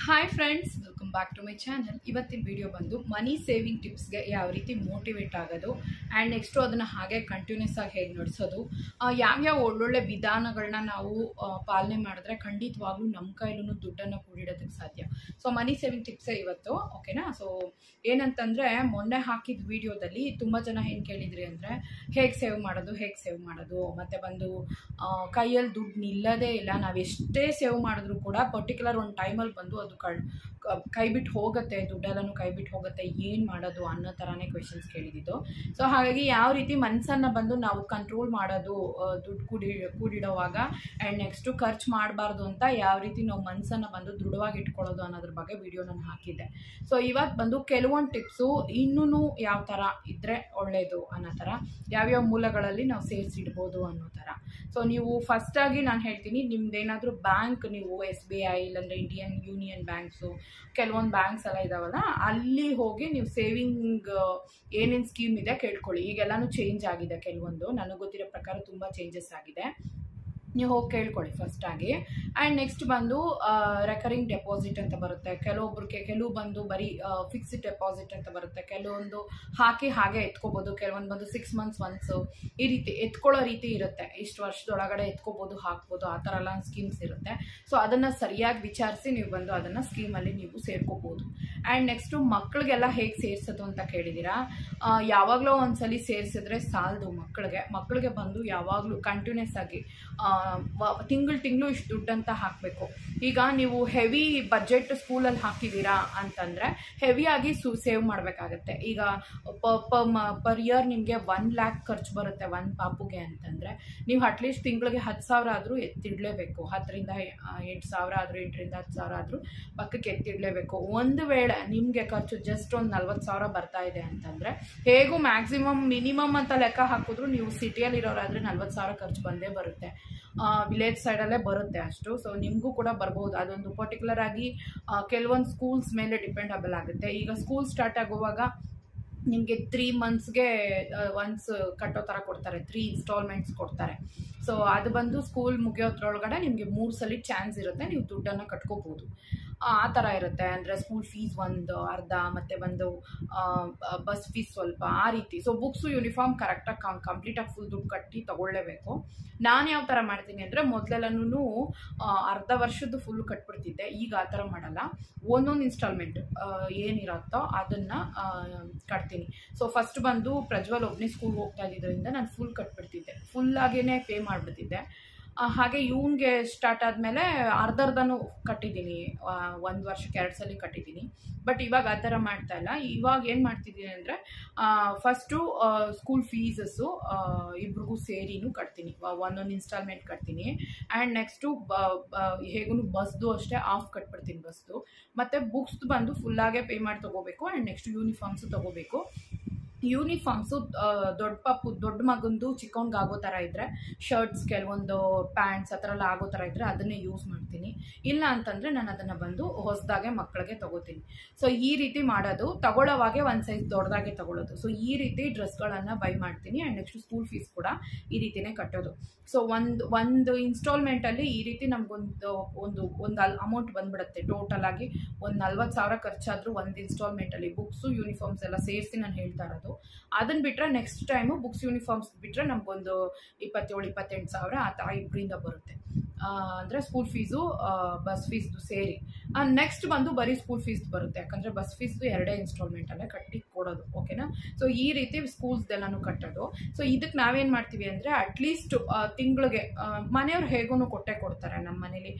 hi friends welcome back to my channel ಇವತ್ತಿನ video ಬಂದು money saving ಟಿಪ್ಸ್ಗೆ ಯಾವ ರೀತಿ ಮೋಟಿವೇಟ್ ಆಗೋದು ಆ್ಯಂಡ್ ನೆಕ್ಸ್ಟು ಅದನ್ನು ಹಾಗೆ ಕಂಟಿನ್ಯೂಸ್ ಆಗಿ ಹೇಗೆ ನಡೆಸೋದು ಯಾವ್ಯಾವ ಒಳ್ಳೊಳ್ಳೆ ವಿಧಾನಗಳನ್ನ ನಾವು ಆ, ಪಾಲನೆ ಮಾಡಿದ್ರೆ ಖಂಡಿತವಾಗ್ಲೂ ನಮ್ಮ ಕೈಲೂ ದುಡ್ಡನ್ನು ಕೂಡಿಡೋದಕ್ಕೆ ಸಾಧ್ಯ ಸೊ ಮನಿ ಸೇವಿಂಗ್ ಟಿಪ್ಸೇ ಇವತ್ತು ಓಕೆನಾ ಸೊ ಏನಂತಂದರೆ ಮೊನ್ನೆ ಹಾಕಿದ ವಿಡಿಯೋದಲ್ಲಿ ತುಂಬ ಜನ ಏನು ಕೇಳಿದ್ರಿ ಅಂದರೆ ಹೇಗೆ ಸೇವ್ ಮಾಡೋದು ಹೇಗೆ ಸೇವ್ ಮಾಡೋದು ಮತ್ತು ಬಂದು ಆ, ಕೈಯಲ್ಲಿ ದುಡ್ಡು ನಿಲ್ಲದೇ ಇಲ್ಲ ನಾವು ಎಷ್ಟೇ ಸೇವ್ ಮಾಡಿದ್ರು ಕೂಡ ಪರ್ಟಿಕ್ಯುಲರ್ ಒಂದು ಟೈಮಲ್ಲಿ ಬಂದು ಅದು ಕಳ್ ಕ- ಕೈ ಬಿಟ್ಟು ಹೋಗುತ್ತೆ ದುಡ್ಡೆಲ್ಲನೂ ಕೈ ಬಿಟ್ಟು ಹೋಗುತ್ತೆ ಏನು ಮಾಡೋದು ಅನ್ನೋ ಥರನೇ ಕ್ವೆಶನ್ಸ್ ಕೇಳಿದ್ದು ಸೊ ಹಾಗಾಗಿ ಯಾವ ರೀತಿ ಮನಸ್ಸನ್ನು ಬಂದು ನಾವು ಕಂಟ್ರೋಲ್ ಮಾಡೋದು ಆ, ದುಡ್ಡು ಕೂಡಿ ಕೂಡಿಡೋವಾಗ ಆ್ಯಂಡ್ ನೆಕ್ಸ್ಟು ಖರ್ಚು ಮಾಡಬಾರ್ದು ಅಂತ ಯಾವ ರೀತಿ ನಾವು ಮನಸ್ಸನ್ನು ಬಂದು ದೃಢವಾಗಿ ಇಟ್ಕೊಳ್ಳೋದು ಅನ್ನೋದ್ರ ಬಗ್ಗೆ ವಿಡಿಯೋ ನಾನು ಹಾಕಿದ್ದೆ ಸೊ ಇವತ್ತು ಬಂದು ಕೆಲವೊಂದು ಟಿಪ್ಸು ಇನ್ನೂ ಯಾವ ಥರ ಇದ್ದರೆ ಒಳ್ಳೆಯದು ಅನ್ನೋ ಥರ ಯಾವ್ಯಾವ ಮೂಲಗಳಲ್ಲಿ ನಾವು ಸೇರಿಸಿಡ್ಬೋದು ಅನ್ನೋ ಥರ ಸೊ ನೀವು ಫಸ್ಟಾಗಿ ನಾನು ಹೇಳ್ತೀನಿ ನಿಮ್ದೇನಾದರೂ ಬ್ಯಾಂಕ್ ನೀವು ಎಸ್ ಬಿ ಐ ಇಲ್ಲಾಂದರೆ ಇಂಡಿಯನ್ ಯೂನಿಯನ್ ಬ್ಯಾಂಕ್ಸು ಕೆಲವೊಂದು ಬ್ಯಾಂಕ್ಸ್ ಎಲ್ಲ ಇದಾವಲ್ಲ ಅಲ್ಲಿ ಹೋಗಿ ನೀವು ಸೇವಿಂಗ್ ಏನೇನು ಸ್ಕೀಮ್ ಇದೆ ಕೇಳ್ಕೊಳ್ಳಿ ಈಗೆಲ್ಲನೂ ಚೇಂಜ್ ಆಗಿದೆ ಕೆಲವೊಂದು ನನಗೆ ಗೊತ್ತಿರೋ ಪ್ರಕಾರ ತುಂಬ ಚೇಂಜಸ್ ಆಗಿದೆ ನೀವು ಹೋಗಿ ಕೇಳ್ಕೊಳ್ಳಿ ಫಸ್ಟಾಗಿ ಆ್ಯಂಡ್ ನೆಕ್ಸ್ಟ್ ಬಂದು ರೆಕರಿಂಗ್ ಡೆಪಾಸಿಟ್ ಅಂತ ಬರುತ್ತೆ ಕೆಲವೊಬ್ರಿಗೆ ಕೆಲವು ಬಂದು ಬರೀ ಫಿಕ್ಸ್ಡ್ ಡೆಪಾಸಿಟ್ ಅಂತ ಬರುತ್ತೆ ಕೆಲವೊಂದು ಹಾಕಿ ಹಾಗೆ ಎತ್ಕೋಬೋದು ಕೆಲವೊಂದು ಬಂದು ಸಿಕ್ಸ್ ಮಂತ್ಸ್ ಒನ್ಸು ಈ ರೀತಿ ಎತ್ಕೊಳ್ಳೋ ರೀತಿ ಇರುತ್ತೆ ಇಷ್ಟು ವರ್ಷದೊಳಗಡೆ ಎತ್ಕೋಬೋದು ಹಾಕ್ಬೋದು ಆ ಥರ ಎಲ್ಲ ಸ್ಕೀಮ್ಸ್ ಇರುತ್ತೆ ಸೊ ಅದನ್ನು ಸರಿಯಾಗಿ ವಿಚಾರಿಸಿ ನೀವು ಬಂದು ಅದನ್ನು ಸ್ಕೀಮಲ್ಲಿ ನೀವು ಸೇರ್ಕೋಬೋದು ಆ್ಯಂಡ್ ನೆಕ್ಸ್ಟು ಮಕ್ಕಳಿಗೆಲ್ಲ ಹೇಗೆ ಸೇರಿಸೋದು ಅಂತ ಕೇಳಿದ್ದೀರಾ ಆ, ಯಾವಾಗಲೋ ಒಂದ್ಸಲಿ ಸೇರಿಸಿದ್ರೆ ಸಾಲದು ಮಕ್ಕಳಿಗೆ ಮಕ್ಕಳಿಗೆ ಬಂದು ಯಾವಾಗಲೂ ಕಂಟಿನ್ಯೂಸ್ ಆಗಿ ತಿಂಗಳು ತಿಂಗಳು ಇಷ್ಟು ದುಡ್ಡು ಅಂತ ಹಾಕಬೇಕು ಈಗ ನೀವು ಹೆವಿ ಬಜೆಟ್ ಸ್ಕೂಲಲ್ಲಿ ಹಾಕಿದ್ದೀರಾ ಅಂತಂದರೆ ಹೆವಿಯಾಗಿ ಸು ಸೇವ್ ಮಾಡಬೇಕಾಗತ್ತೆ ಈಗ ಪರ್ ಇಯರ್ ನಿಮಗೆ ಒನ್ ಲ್ಯಾಕ್ ಖರ್ಚು ಬರುತ್ತೆ ಒಂದು ಪಾಪುಗೆ ಅಂತಂದರೆ ನೀವು ಅಟ್ಲೀಸ್ಟ್ ತಿಂಗಳಿಗೆ ಹತ್ತು ಸಾವಿರ ಆದರೂ ಎತ್ತಿಡಲೇಬೇಕು ಹತ್ತರಿಂದ ಎಂಟು ಸಾವಿರ ಆದರೂ ಎಂಟರಿಂದ ಹತ್ತು ಸಾವಿರ ಆದರೂ ಪಕ್ಕಕ್ಕೆ ಎತ್ತಿಡಲೇಬೇಕು ಒಂದು ವೇಳೆ ನಿಮಗೆ ಖರ್ಚು ಜಸ್ಟ್ ಒಂದು ನಲ್ವತ್ತು ಸಾವಿರ ಬರ್ತಾ ಇದೆ ಅಂತಂದರೆ ಹೇಗೂ ಮ್ಯಾಕ್ಸಿಮಮ್ ಮಿನಿಮಮ್ ಅಂತ ಲೆಕ್ಕ ಹಾಕಿದ್ರು ನೀವು ಸಿಟಿಯಲ್ಲಿ ಇರೋರಾದರೆ ನಲ್ವತ್ತು ಸಾವಿರ ಖರ್ಚು ಬಂದೇ ಬರುತ್ತೆ ವಿಲೇಜ್ ಸೈಡಲ್ಲೇ ಬರುತ್ತೆ ಅಷ್ಟು ಸೊ ನಿಮಗೂ ಕೂಡ ಬರ್ಬೋದು ಅದೊಂದು ಪರ್ಟಿಕ್ಯುಲರ್ ಆಗಿ ಕೆಲವೊಂದು ಸ್ಕೂಲ್ಸ್ ಮೇಲೆ ಡಿಪೆಂಡಬಲ್ ಆಗುತ್ತೆ ಈಗ ಸ್ಕೂಲ್ ಸ್ಟಾರ್ಟ್ ಆಗುವಾಗ ನಿಮಗೆ ತ್ರೀ ಮಂತ್ಸ್ಗೆ ಒನ್ಸ್ ಕಟ್ಟೋ ಥರ ಕೊಡ್ತಾರೆ ತ್ರೀ ಇನ್ಸ್ಟಾಲ್ಮೆಂಟ್ಸ್ ಕೊಡ್ತಾರೆ ಸೊ ಅದು ಬಂದು ಸ್ಕೂಲ್ ಮುಗಿಯೋದ್ರೊಳಗಡೆ ನಿಮಗೆ ಮೂರು ಸಲ ಚಾನ್ಸ್ ಇರುತ್ತೆ ನೀವು ದುಡ್ಡನ್ನು ಕಟ್ಕೋಬೋದು ಆ ಥರ ಇರುತ್ತೆ ಅಂದರೆ ಸ್ಕೂಲ್ ಫೀಸ್ ಒಂದು ಅರ್ಧ ಮತ್ತು ಬಂದು ಬಸ್ ಫೀಸ್ ಸ್ವಲ್ಪ ಆ ರೀತಿ ಸೊ ಬುಕ್ಸು ಯೂನಿಫಾರ್ಮ್ ಕರೆಕ್ಟಾಗಿ ಕಂ ಕಂಪ್ಲೀಟಾಗಿ ಫುಲ್ ದುಡ್ಡು ಕಟ್ಟಿ ತೊಗೊಳ್ಳೇಬೇಕು ನಾನು ಯಾವ ಥರ ಮಾಡ್ತೀನಿ ಅಂದರೆ ಮೊದಲೆಲ್ಲನೂ ಅರ್ಧ ವರ್ಷದ್ದು ಫುಲ್ ಕಟ್ಬಿಡ್ತಿದ್ದೆ ಈಗ ಆ ಥರ ಮಾಡಲ್ಲ ಒಂದೊಂದು ಇನ್ಸ್ಟಾಲ್ಮೆಂಟ್ ಏನಿರುತ್ತೋ ಅದನ್ನು ಕಟ್ತೀನಿ ಸೊ ಫಸ್ಟ್ ಬಂದು ಪ್ರಜ್ವಲ್ ಒಬ್ಬನೇ ಸ್ಕೂಲ್ಗೆ ಹೋಗ್ತಾ ಇದ್ದಿದ್ದರಿಂದ ನಾನು ಫುಲ್ ಕಟ್ಬಿಡ್ತಿದ್ದೆ ಫುಲ್ಲಾಗೇ ಪೇ ಮಾಡಿಬಿಡ್ತಿದ್ದೆ ಆ, ಹಾಗೆ ಇವನ್ಗೆ ಸ್ಟಾರ್ಟ್ ಆದಮೇಲೆ ಅರ್ಧ ಅರ್ಧನೂ ಕಟ್ಟಿದ್ದೀನಿ ಒಂದು ವರ್ಷಕ್ಕೆ ಎರಡು ಸಲ ಕಟ್ಟಿದ್ದೀನಿ ಬಟ್ ಇವಾಗ ಆ ಥರ ಮಾಡ್ತಾ ಇಲ್ಲ ಇವಾಗ ಏನು ಮಾಡ್ತಿದ್ದೀನಿ ಅಂದರೆ ಫಸ್ಟು ಸ್ಕೂಲ್ ಫೀಸಸ್ಸು ಇಬ್ರಿಗೂ ಸೇರಿನೂ ಕಟ್ತೀನಿ ವ- ಒಂದೊಂದು ಇನ್ಸ್ಟಾಲ್ಮೆಂಟ್ ಕಟ್ತೀನಿ ಆ್ಯಂಡ್ ನೆಕ್ಸ್ಟು ಹೇಗೂ ಬಸ್ದು ಅಷ್ಟೇ ಆಫ್ ಕಟ್ಬಿಡ್ತೀನಿ ಬಸ್ದು ಮತ್ತು ಬುಕ್ಸ್ದು ಬಂದು ಫುಲ್ಲಾಗೆ ಪೇ ಮಾಡಿ ತೊಗೋಬೇಕು ಆ್ಯಂಡ್ ನೆಕ್ಸ್ಟ್ ಯೂನಿಫಾರ್ಮ್ಸು ತೊಗೋಬೇಕು ಯೂನಿಫಾರ್ಮ್ಸು ದೊಡ್ಡ ಪಾಪು ದೊಡ್ಡ ಮಗಂದು ಚಿಕ್ಕವನ್ಗೆ ಆಗೋ ಥರ ಇದ್ದರೆ ಶರ್ಟ್ಸ್ ಕೆಲವೊಂದು ಪ್ಯಾಂಟ್ಸ್ ಆ ಥರ ಎಲ್ಲ ಆಗೋ ಥರ ಇದ್ದರೆ ಅದನ್ನೇ ಯೂಸ್ ಮಾಡ್ತೀನಿ ಇಲ್ಲ ಅಂತಂದರೆ ನಾನು ಅದನ್ನು ಬಂದು ಹೊಸದಾಗೆ ಮಕ್ಕಳಿಗೆ ತೊಗೋತೀನಿ ಸೊ ಈ ರೀತಿ ಮಾಡೋದು ತಗೊಳ್ಳೋವಾಗೆ ಒಂದು ಸೈಜ್ ದೊಡ್ಡದಾಗೆ ತಗೊಳ್ಳೋದು ಸೊ ಈ ರೀತಿ ಡ್ರೆಸ್ಗಳನ್ನು ಬೈ ಮಾಡ್ತೀನಿ ಆ್ಯಂಡ್ ನೆಕ್ಸ್ಟ್ ಸ್ಕೂಲ್ ಫೀಸ್ ಕೂಡ ಈ ರೀತಿನೇ ಕಟ್ಟೋದು ಸೊ ಒಂದು ಒಂದು ಇನ್ಸ್ಟಾಲ್ಮೆಂಟಲ್ಲಿ ಈ ರೀತಿ ನಮಗೊಂದು ಒಂದು ಒಂದು ಅಲ್ ಅಮೌಂಟ್ ಬಂದ್ಬಿಡುತ್ತೆ ಟೋಟಲ್ ಆಗಿ ಒಂದು ನಲ್ವತ್ತು ಸಾವಿರ ಖರ್ಚಾದರೂ ಒಂದು ಇನ್ಸ್ಟಾಲ್ಮೆಂಟಲ್ಲಿ ಬುಕ್ಸು ಯೂನಿಫಾರ್ಮ್ಸ್ ಎಲ್ಲ ಸೇರಿಸಿ ನಾನು ಹೇಳ್ತಾ ಇರೋದು ಅದನ್ನು ಬಿಟ್ಟರೆ ನೆಕ್ಸ್ಟ್ ಟೈಮು ಬುಕ್ಸ್ ಯೂನಿಫಾರ್ಮ್ಸ್ ಬಿಟ್ಟರೆ ನಮಗೊಂದು ಇಪ್ಪತ್ತೇಳು ಇಪ್ಪತ್ತೆಂಟು ಸಾವಿರ ಆ ಥರ ಇಬ್ಬರಿಂದ ಬರುತ್ತೆ ಅಂದರೆ ಸ್ಕೂಲ್ ಫೀಸು ಬಸ್ ಫೀಸ್ದು ಸೇರಿ ನೆಕ್ಸ್ಟ್ ಬಂದು ಬರೀ ಸ್ಕೂಲ್ ಫೀಸ್ ಬರುತ್ತೆ ಯಾಕಂದರೆ ಬಸ್ ಫೀಸ್ದು ಎರಡೇ ಇನ್ಸ್ಟಾಲ್ಮೆಂಟಲ್ಲೇ ಕಟ್ಟಿ ಕೊಡೋದು ಓಕೆನಾ ಸೊ ಈ ರೀತಿ ಸ್ಕೂಲ್ಸ್ದೆಲ್ಲನೂ ಕಟ್ಟೋದು ಸೊ ಇದಕ್ಕೆ ನಾವೇನು ಮಾಡ್ತೀವಿ ಅಂದರೆ ಅಟ್ಲೀಸ್ಟ್ ತಿಂಗಳಿಗೆ ಮನೆಯವ್ರು ಹೇಗೂ ಕೊಟ್ಟೆ ಕೊಡ್ತಾರೆ ನಮ್ಮ ಮನೇಲಿ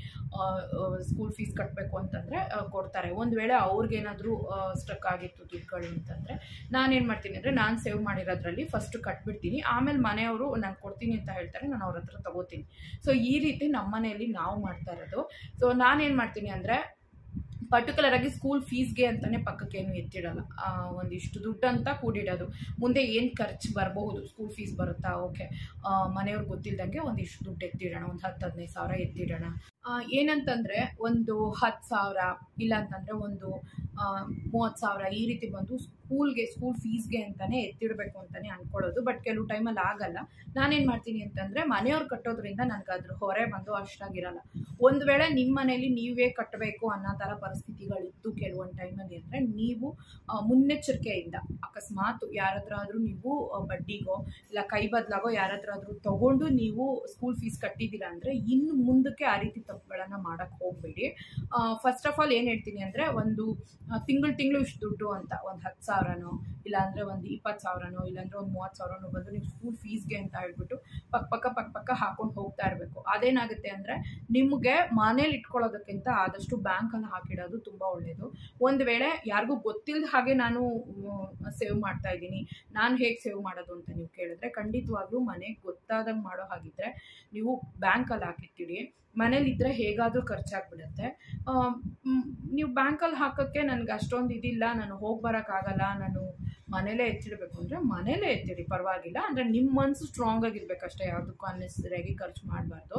ಸ್ಕೂಲ್ ಫೀಸ್ ಕಟ್ಟಬೇಕು ಅಂತಂದರೆ ಕೊಡ್ತಾರೆ ಒಂದು ವೇಳೆ ಅವ್ರಿಗೇನಾದರೂ ಸ್ಟಕ್ ಆಗಿತ್ತು ದುಡ್ಡುಗಳು ಅಂತಂದರೆ ನಾನೇನು ಮಾಡ್ತೀನಿ ಅಂದರೆ ನಾನು ಸೇವ್ ಮಾಡಿರೋದ್ರಲ್ಲಿ ಫಸ್ಟ್ ಕಟ್ಬಿಡ್ತೀನಿ ಆಮೇಲೆ ಮನೆಯವರು ನಾನು ಕೊಡ್ತೀನಿ ಅಂತ ಹೇಳ್ತಾರೆ ನಾನು ಅವ್ರ ಹತ್ರ ತೊಗೋತೀನಿ ಸೊ ಈ ರೀತಿ ನಮ್ಮ ಮನೆಯಲ್ಲಿ ನಾವು ಮಾಡ್ತಾ ಇರೋದು ಸೊ ನಾನೇನು ಮಾಡ್ತೀನಿ ಅಂದರೆ ಪರ್ಟಿಕ್ಯುಲರ್ ಆಗಿ ಸ್ಕೂಲ್ ಫೀಸ್ಗೆ ಅಂತಲೇ ಪಕ್ಕಕ್ಕೆ ಏನು ಎತ್ತಿಡಲ್ಲ ಆ, ಒಂದಿಷ್ಟು ದುಡ್ಡು ಅಂತ ಕೂಡಿಡೋದು ಮುಂದೆ ಏನು ಖರ್ಚು ಬರಬಹುದು ಸ್ಕೂಲ್ ಫೀಸ್ ಬರುತ್ತಾ ಓಕೆ ಮನೆಯವ್ರಿಗೆ ಗೊತ್ತಿಲ್ದಂಗೆ ಒಂದಿಷ್ಟು ದುಡ್ಡು ಎತ್ತಿಡೋಣ ಒಂದು ಹತ್ತು ಹದಿನೈದು ಸಾವಿರ ಎತ್ತಿಡೋಣ ಆ, ಏನಂತಂದರೆ ಒಂದು ಹತ್ತು ಸಾವಿರ ಇಲ್ಲ ಅಂತಂದರೆ ಒಂದು ಮೂವತ್ತು ಸಾವಿರ ಈ ರೀತಿ ಬಂದು ಸ್ಕೂಲ್ಗೆ ಸ್ಕೂಲ್ ಫೀಸ್ಗೆ ಅಂತಲೇ ಎತ್ತಿಡಬೇಕು ಅಂತಲೇ ಅಂದ್ಕೊಳ್ಳೋದು ಬಟ್ ಕೆಲವು ಟೈಮಲ್ಲಿ ಆಗಲ್ಲ ನಾನೇನು ಮಾಡ್ತೀನಿ ಅಂತಂದರೆ ಮನೆಯವ್ರು ಕಟ್ಟೋದ್ರಿಂದ ನನಗೆ ಅದ್ರ ಹೊರೆ ಬಂದು ಅಷ್ಟಾಗಿರಲ್ಲ ಒಂದು ವೇಳೆ ನಿಮ್ಮ ಮನೇಲಿ ನೀವೇ ಕಟ್ಟಬೇಕು ಅನ್ನೋ ಥರ ಪರಿಸ್ಥಿತಿಗಳಿತ್ತು ಕೆಲವೊಂದು ಟೈಮಲ್ಲಿ ಅಂದರೆ ನೀವು ಆ, ಮುನ್ನೆಚ್ಚರಿಕೆಯಿಂದ ಅಕಸ್ಮಾತ್ ಯಾರ ಹತ್ರ ಆದರೂ ನೀವು ಆ, ಬಡ್ಡಿಗೋ ಇಲ್ಲ ಕೈ ಬದಲಾಗೋ ಯಾರ ಹತ್ರ ಆದರೂ ತೊಗೊಂಡು ನೀವು ಸ್ಕೂಲ್ ಫೀಸ್ ಕಟ್ಟಿದ್ದೀರಾ ಅಂದರೆ ಇನ್ನು ಮುಂದಕ್ಕೆ ಆ ರೀತಿ ತಪ್ಪುಗಳನ್ನು ಮಾಡೋಕ್ಕೆ ಹೋಗಬೇಡಿ ಫಸ್ಟ್ ಆಫ್ ಆಲ್ ಏನು ಹೇಳ್ತೀನಿ ಅಂದರೆ ಒಂದು ತಿಂಗಳು ತಿಂಗಳು ಇಷ್ಟು ದುಡ್ಡು ಅಂತ ಒಂದು ಹತ್ತು ಸಾವಿರನೋ ಇಲ್ಲಾಂದರೆ ಒಂದು ಇಪ್ಪತ್ತು ಸಾವಿರನೋ ಇಲ್ಲಾಂದರೆ ಒಂದು ಮೂವತ್ತು ಸಾವಿರನೋ ಬಂದು ನೀವು ಸ್ಕೂಲ್ ಫೀಸ್ಗೆ ಅಂತ ಹೇಳ್ಬಿಟ್ಟು ಪಕ್ಕ ಪಕ್ಕ ಪಕ್ಕ ಪಕ್ಕ ಹಾಕೊಂಡು ಹೋಗ್ತಾ ಇರಬೇಕು ಅದೇನಾಗುತ್ತೆ ಅಂದರೆ ನಿಮಗೆ ಮನೇಲಿ ಇಟ್ಕೊಳ್ಳೋದಕ್ಕಿಂತ ಆದಷ್ಟು ಬ್ಯಾಂಕಲ್ಲಿ ಹಾಕಿಡೋದು ತುಂಬ ಒಳ್ಳೆಯದು ಒಂದು ವೇಳೆ ಯಾರಿಗೂ ಗೊತ್ತಿಲ್ಲದ ಹಾಗೆ ನಾನು ಸೇವ್ ಮಾಡ್ತಾ ಇದ್ದೀನಿ ನಾನು ಹೇಗೆ ಸೇವ್ ಮಾಡೋದು ಅಂತ ನೀವು ಕೇಳಿದ್ರೆ ಖಂಡಿತವಾಗ್ಲೂ ಮನೆಗೆ ಗೊತ್ತಾದಂಗೆ ಮಾಡೋ ಹಾಗಿದ್ರೆ ನೀವು ಬ್ಯಾಂಕಲ್ಲಿ ಹಾಕಿಟ್ಟಿಡಿ ಮನೇಲಿದ್ದರೆ ಹೇಗಾದರೂ ಖರ್ಚಾಗ್ಬಿಡುತ್ತೆ ಆಮ್, ಮ್, ನೀವು ಬ್ಯಾಂಕಲ್ಲಿ ಹಾಕೋಕ್ಕೆ ನನಗೆ ಅಷ್ಟೊಂದು ಇದಿಲ್ಲ ನಾನು ಹೋಗಿ ಬರೋಕ್ಕಾಗಲ್ಲ ನಾನು ಮನೇಲೇ ಎತ್ತಿಡಬೇಕು ಅಂದರೆ ಮನೇಲೇ ಎತ್ತಿಡಿ ಪರವಾಗಿಲ್ಲ ಅಂದರೆ ನಿಮ್ಮ ಮನಸ್ಸು ಸ್ಟ್ರಾಂಗ್ ಆಗಿರ್ಬೇಕಷ್ಟೇ ಯಾವುದಕ್ಕೂ ಅನ್ನೆಸರಿಯಾಗಿ ಖರ್ಚು ಮಾಡಬಾರ್ದು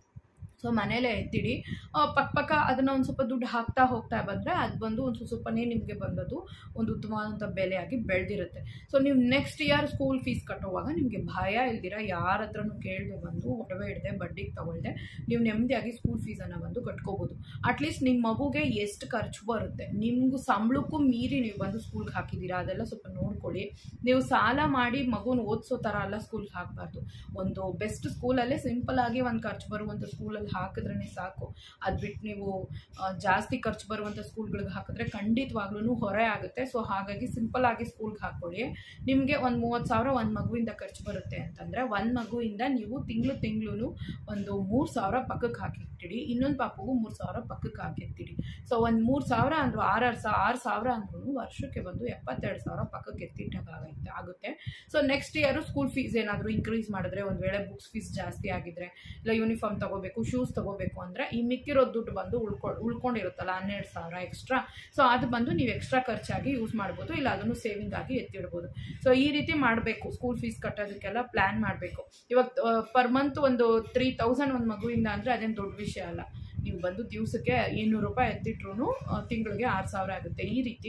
ಸೊ ಮನೇಲೇ ಎತ್ತಿಡಿ ಆ, ಪಕ್ಕ ಪಕ್ಕ ಅದನ್ನು ಒಂದು ಸ್ವಲ್ಪ ದುಡ್ಡು ಹಾಕ್ತಾ ಹೋಗ್ತಾ ಬಂದರೆ ಅದು ಬಂದು ಒಂದು ಸ್ವಲ್ಪ ಸ್ವಲ್ಪನೇ ನಿಮಗೆ ಬಂದದ್ದು ಒಂದು ಉತ್ತಮವಾದಂಥ ಬೆಲೆಯಾಗಿ ಬೆಳೆದಿರುತ್ತೆ ಸೊ ನೀವು ನೆಕ್ಸ್ಟ್ ಇಯರ್ ಸ್ಕೂಲ್ ಫೀಸ್ ಕಟ್ಟುವಾಗ ನಿಮಗೆ ಭಯ ಇಲ್ದಿರ ಯಾರ ಹತ್ರನೂ ಕೇಳದೆ ಬಂದು ಒಡವೆ ಹಿಡ್ದೆ ಬಡ್ಡಿಗೆ ತಗೊಳ್ದೆ ನೀವು ನೆಮ್ಮದಿಯಾಗಿ ಸ್ಕೂಲ್ ಫೀಸನ್ನು ಬಂದು ಕಟ್ಕೋಬೋದು ಅಟ್ಲೀಸ್ಟ್ ನಿಮ್ಮ ಮಗುಗೆ ಎಷ್ಟು ಖರ್ಚು ಬರುತ್ತೆ ನಿಮಗೂ ಸಂಬಳಕ್ಕೂ ಮೀರಿ ನೀವು ಬಂದು ಸ್ಕೂಲ್ಗೆ ಹಾಕಿದ್ದೀರಾ ಅದೆಲ್ಲ ಸ್ವಲ್ಪ ನೋಡ್ಕೊಳ್ಳಿ ನೀವು ಸಾಲ ಮಾಡಿ ಮಗುನ ಓದಿಸೋ ಥರ ಎಲ್ಲ ಸ್ಕೂಲ್ಗೆ ಹಾಕಬಾರ್ದು ಒಂದು ಬೆಸ್ಟ್ ಸ್ಕೂಲಲ್ಲೇ ಸಿಂಪಲ್ ಆಗಿ ಒಂದು ಖರ್ಚು ಬರುವಂಥ ಸ್ಕೂಲಲ್ಲಿ ಹಾಕಿದ್ರೇ ಸಾಕು ಅದು ಬಿಟ್ಟು ನೀವು ಆ, ಜಾಸ್ತಿ ಖರ್ಚು ಬರುವಂಥ ಸ್ಕೂಲ್ಗಳಿಗೆ ಹಾಕಿದ್ರೆ ಖಂಡಿತವಾಗ್ಲೂ ಹೊರೆ ಆಗುತ್ತೆ ಸೊ ಹಾಗಾಗಿ ಸಿಂಪಲ್ ಆಗಿ ಸ್ಕೂಲ್ಗೆ ಹಾಕ್ಕೊಳ್ಳಿ ನಿಮಗೆ ಒಂದು ಮೂವತ್ತು ಸಾವಿರ ಒಂದು ಮಗುವಿಂದ ಖರ್ಚು ಬರುತ್ತೆ ಅಂತಂದರೆ ಒಂದು ಮಗುವಿಂದ ನೀವು ತಿಂಗಳು ತಿಂಗಳು ಒಂದು ಮೂರು ಸಾವಿರ ಪಕ್ಕಕ್ಕೆ ಹಾಕಿಟ್ಟಿಡಿ ಇನ್ನೊಂದು ಪಾಪಗೂ ಮೂರು ಸಾವಿರ ಪಕ್ಕಕ್ಕೆ ಹಾಕಿರ್ತೀಡಿ ಸೊ ಒಂದು ಮೂರು ಸಾವಿರ ಅಂದರು ಆರಾರು ಸಾವಿರ ಆರು ಸಾವಿರ ಅಂದ್ರೂ ವರ್ಷಕ್ಕೆ ಬಂದು ಎಪ್ಪತ್ತೆರಡು ಸಾವಿರ ಪಕ್ಕಕ್ಕೆ ಎತ್ತಿಟ್ಟಾಗುತ್ತೆ ಆಗುತ್ತೆ so next year school fees ಏನಾದರೂ ಇನ್ಕ್ರೀಸ್ ಮಾಡಿದ್ರೆ ಒಂದು ವೇಳೆ ಬುಕ್ಸ್ ಫೀಸ್ ಜಾಸ್ತಿ ಆಗಿದ್ರೆ ಇಲ್ಲ ಯೂನಿಫಾರ್ಮ್ ತೊಗೋಬೇಕು ಶೂಸ್ ತೊಗೋಬೇಕು ಅಂದರೆ ಈ ಮಿಕ್ಕಿರೋ ದುಡ್ಡು ಬಂದು ಉಳ್ಕೊ ಉಳ್ಕೊಂಡಿರುತ್ತಲ್ಲ ಹನ್ನೆರಡು ಸಾವಿರ ಎಕ್ಸ್ಟ್ರಾ ಸೊ ಅದು ಬಂದು ನೀವು ಎಕ್ಸ್ಟ್ರಾ ಖರ್ಚಾಗಿ ಯೂಸ್ ಮಾಡ್ಬೋದು ಇಲ್ಲ ಅದನ್ನು ಸೇವಿಂಗ್ ಆಗಿ ಎತ್ತಿಡ್ಬೋದು ಸೊ ಈ ರೀತಿ ಮಾಡಬೇಕು ಸ್ಕೂಲ್ ಫೀಸ್ ಕಟ್ಟೋದಕ್ಕೆಲ್ಲ ಪ್ಲ್ಯಾನ್ ಮಾಡಬೇಕು ಇವಾಗ ಪರ್ ಮಂತ್ ಒಂದು ತ್ರೀ ತೌಸಂಡ್ ಒಂದು ಮಗುವಿಂದ ಅಂದರೆ ಅದೇನು ದೊಡ್ಡ ವಿಷಯ ಅಲ್ಲ ನೀವು ಬಂದು ದಿವಸಕ್ಕೆ ಇನ್ನೂರು ರೂಪಾಯಿ ಎತ್ತಿಟ್ರು ತಿಂಗಳಿಗೆ ಆರು ಸಾವಿರ ಆಗುತ್ತೆ ಈ ರೀತಿ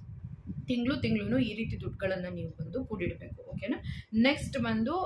ತಿಂಗಳು ತಿಂಗಳು ಈ ರೀತಿ ದುಡ್ಡುಗಳನ್ನು ನೀವು ಬಂದು ಕೂಡಿಡಬೇಕು ಓಕೆನಾ ನೆಕ್ಸ್ಟ್ ಬಂದು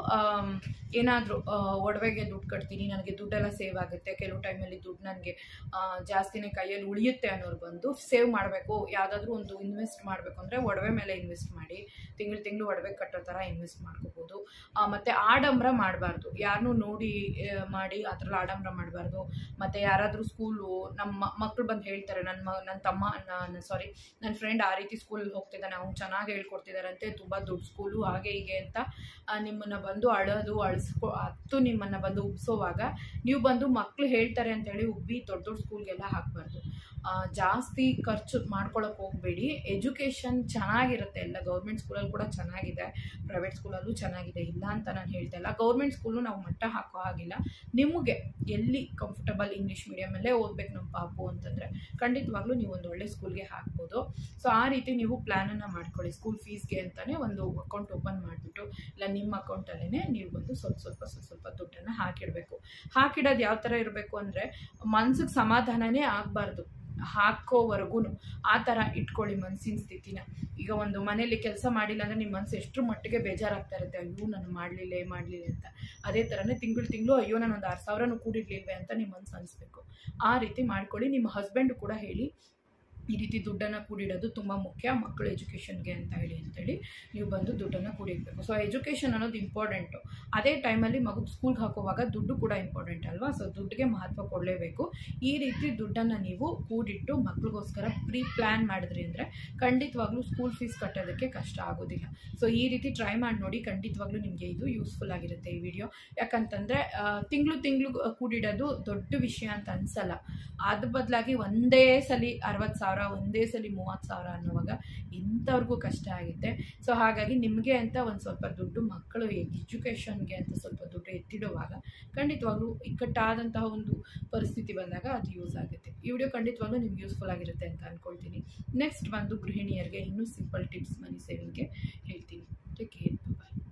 ಏನಾದರೂ ಒಡವೆಗೆ ದುಡ್ಡು ಕಟ್ತೀನಿ ನನಗೆ ದುಡ್ಡೆಲ್ಲ ಸೇವ್ ಆಗುತ್ತೆ ಕೆಲವು ಟೈಮಲ್ಲಿ ದುಡ್ಡು ನನಗೆ ಜಾಸ್ತಿನೇ ಕೈಯಲ್ಲಿ ಉಳಿಯುತ್ತೆ ಅನ್ನೋರು ಬಂದು ಸೇವ್ ಮಾಡಬೇಕು ಯಾವುದಾದ್ರೂ ಒಂದು ಇನ್ವೆಸ್ಟ್ ಮಾಡಬೇಕು ಅಂದರೆ ಒಡವೆ ಮೇಲೆ ಇನ್ವೆಸ್ಟ್ ಮಾಡಿ ತಿಂಗಳು ತಿಂಗಳು ಒಡವೆ ಕಟ್ಟೋ ಥರ ಇನ್ವೆಸ್ಟ್ ಮಾಡ್ಕೋಬೋದು ಮತ್ತು ಆಡಂಬರ ಮಾಡಬಾರ್ದು ಯಾರನ್ನೂ ನೋಡಿ ಆ, ಮಾಡಿ ಆ ಥರ ಆಡಂಬರ ಮಾಡಬಾರ್ದು ಮತ್ತು ಯಾರಾದರೂ ಸ್ಕೂಲು ನಮ್ಮ ಮಕ್ಕಳು ಬಂದು ಹೇಳ್ತಾರೆ ನನ್ನ ಮ ನನ್ನ ತಮ್ಮ ನನ್ನ ಸಾರಿ ನನ್ನ ಫ್ರೆಂಡ್ ಆ ರೀತಿ ಸ್ಕೂಲಲ್ಲಿ ಹೋಗ್ತಿದ್ದಾನೆ ಅವ್ನು ಚೆನ್ನಾಗಿ ಹೇಳ್ಕೊಡ್ತಿದ್ದಾರಂತೆ ತುಂಬ ದೊಡ್ಡ ಸ್ಕೂಲು ಹಾಗೆ ಹೀಗೆ ಅಂತ ನಿಮ್ಮನ್ನು ಬಂದು ಅಳೋದು ಅಳಿಸ್ಕೊ ಹತ್ತು ನಿಮ್ಮನ್ನು ಬಂದು ಉಬ್ಸೋವಾಗ ನೀವು ಬಂದು ಮಕ್ಕಳು ಹೇಳ್ತಾರೆ ಅಂತೇಳಿ ಉಬ್ಬಿ ದೊಡ್ಡ ದೊಡ್ಡ ಸ್ಕೂಲ್ಗೆಲ್ಲ ಹಾಕಬಾರ್ದು ಜಾಸ್ತಿ ಖರ್ಚು ಮಾಡ್ಕೊಳಕ್ಕೆ ಹೋಗಬೇಡಿ ಎಜುಕೇಷನ್ ಚೆನ್ನಾಗಿರುತ್ತೆ ಎಲ್ಲ ಗೌರ್ಮೆಂಟ್ ಸ್ಕೂಲಲ್ಲಿ ಕೂಡ ಚೆನ್ನಾಗಿದೆ ಪ್ರೈವೇಟ್ ಸ್ಕೂಲಲ್ಲೂ ಚೆನ್ನಾಗಿದೆ ಇಲ್ಲ ಅಂತ ನಾನು ಹೇಳ್ತಾ ಇಲ್ಲ ಗೌರ್ಮೆಂಟ್ ಸ್ಕೂಲು ನಾವು ಮಟ್ಟ ಹಾಕೋ ಹಾಗಿಲ್ಲ ನಿಮಗೆ ಎಲ್ಲಿ ಕಂಫರ್ಟಬಲ್ ಇಂಗ್ಲೀಷ್ ಮೀಡಿಯಮಲ್ಲೇ ಓದ್ಬೇಕು ನಮ್ಮ ಪಾಪು ಅಂತಂದರೆ ಖಂಡಿತವಾಗ್ಲೂ ನೀವು ಒಂದು ಒಳ್ಳೆ ಸ್ಕೂಲ್ಗೆ ಹಾಕ್ಬೋದು ಸೊ ಆ ರೀತಿ ನೀವು ಪ್ಲ್ಯಾನನ್ನು ಮಾಡ್ಕೊಳ್ಳಿ ಸ್ಕೂಲ್ ಫೀಸ್ಗೆ ಅಂತಲೇ ಒಂದು ಅಕೌಂಟ್ ಓಪನ್ ಮಾಡಿಬಿಟ್ಟು ಇಲ್ಲ ನಿಮ್ಮ ಅಕೌಂಟಲ್ಲೇ ನೀವು ಬಂದು ಸ್ವಲ್ಪ ಸ್ವಲ್ಪ ಸ್ವಲ್ಪ ಸ್ವಲ್ಪ ದುಡ್ಡನ್ನು ಹಾಕಿಡಬೇಕು ಹಾಕಿಡೋದು ಯಾವ ಥರ ಇರಬೇಕು ಅಂದರೆ ಮನ್ಸಿಗೆ ಸಮಾಧಾನನೇ ಆಗಬಾರ್ದು ಹಾಕೋವರೆಗೂ ಆ ಥರ ಇಟ್ಕೊಳ್ಳಿ ಮನಸ್ಸಿನ ಸ್ಥಿತಿನ ಈಗ ಒಂದು ಮನೇಲಿ ಕೆಲಸ ಮಾಡಿಲ್ಲ ಅಂದರೆ ನಿಮ್ಮ ಮನಸ್ಸು ಎಷ್ಟು ಮಟ್ಟಿಗೆ ಬೇಜಾರಾಗ್ತಾ ಇರುತ್ತೆ ಅಯ್ಯೋ ನಾನು ಮಾಡಲಿಲ್ಲ ಮಾಡಲಿಲ್ಲ ಅಂತ ಅದೇ ಥರನೇ ತಿಂಗಳು ತಿಂಗಳು ಅಯ್ಯೋ ನಾನು ಒಂದು ಆರು ಸಾವಿರನೂ ಕೂಡಿಡ್ಲಿಲ್ವೇ ಅಂತ ನಿಮ್ಮ ಮನಸ್ಸು ಅನಿಸ್ಬೇಕು ಆ ರೀತಿ ಮಾಡ್ಕೊಳ್ಳಿ ನಿಮ್ಮ ಹಸ್ಬೆಂಡು ಕೂಡ ಹೇಳಿ ಈ ರೀತಿ ದುಡ್ಡನ್ನು ಕೂಡಿಡೋದು ತುಂಬ ಮುಖ್ಯ ಮಕ್ಕಳ ಎಜುಕೇಷನ್ಗೆ ಅಂತ ಹೇಳಿ ಅಂತೇಳಿ ನೀವು ಬಂದು ದುಡ್ಡನ್ನು ಕೂಡಿಡಬೇಕು ಸೊ ಎಜುಕೇಷನ್ ಅನ್ನೋದು ಇಂಪಾರ್ಟೆಂಟು ಅದೇ ಟೈಮಲ್ಲಿ ಮಗು ಸ್ಕೂಲ್ಗೆ ಹಾಕುವಾಗ ದುಡ್ಡು ಕೂಡ ಇಂಪಾರ್ಟೆಂಟ್ ಅಲ್ವಾ ಸೊ ದುಡ್ಡಿಗೆ ಮಹತ್ವ ಕೊಡಲೇಬೇಕು ಈ ರೀತಿ ದುಡ್ಡನ್ನು ನೀವು ಕೂಡಿಟ್ಟು ಮಕ್ಳಿಗೋಸ್ಕರ ಪ್ರೀ ಪ್ಲ್ಯಾನ್ ಮಾಡಿದ್ರಿ ಅಂದರೆ ಖಂಡಿತವಾಗ್ಲೂ ಸ್ಕೂಲ್ ಫೀಸ್ ಕಟ್ಟೋದಕ್ಕೆ ಕಷ್ಟ ಆಗೋದಿಲ್ಲ ಸೊ ಈ ರೀತಿ ಟ್ರೈ ಮಾಡಿ ನೋಡಿ ಖಂಡಿತವಾಗ್ಲೂ ನಿಮಗೆ ಇದು ಯೂಸ್ಫುಲ್ ಆಗಿರುತ್ತೆ ಈ ವಿಡಿಯೋ ಯಾಕಂತಂದರೆ ತಿಂಗಳು ತಿಂಗಳು ಕೂಡಿಡೋದು ದೊಡ್ಡ ವಿಷಯ ಅಂತ ಅನಿಸಲ್ಲ ಅದ್ರ ಬದಲಾಗಿ ಒಂದೇ ಸಲ ಅರವತ್ತು ಸಾವಿರ ಒಂದೇ ಸಲ ಮೂವತ್ತು ಸಾವಿರ ಅನ್ನುವಾಗ ಇಂಥವ್ರಿಗೂ ಕಷ್ಟ ಆಗುತ್ತೆ ಸೊ ಹಾಗಾಗಿ ನಿಮಗೆ ಅಂತ ಒಂದು ಸ್ವಲ್ಪ ದುಡ್ಡು ಮಕ್ಕಳು ಎಜುಕೇಷನ್ಗೆ ಅಂತ ಸ್ವಲ್ಪ ದುಡ್ಡು ಎತ್ತಿಡುವಾಗ ಖಂಡಿತವಾಗ್ಲೂ ಇಕ್ಕಟ್ಟಾದಂತಹ ಒಂದು ಪರಿಸ್ಥಿತಿ ಬಂದಾಗ ಅದು ಯೂಸ್ ಆಗುತ್ತೆ ಈ ವಿಡಿಯೋ ಖಂಡಿತವಾಗ್ಲೂ ನಿಮ್ಗೆ ಯೂಸ್ಫುಲ್ ಆಗಿರುತ್ತೆ ಅಂತ ಅಂದ್ಕೊಳ್ತೀನಿ ನೆಕ್ಸ್ಟ್ ಬಂದು ಗೃಹಿಣಿಯರಿಗೆ ಇನ್ನೂ ಸಿಂಪಲ್ ಟಿಪ್ಸ್ ಮನಿ ಸೇವಿಂಗ್ಗೆ ಹೇಳ್ತೀನಿ ಟೇಕ್ ಕೇರ್ ಬಾಯ್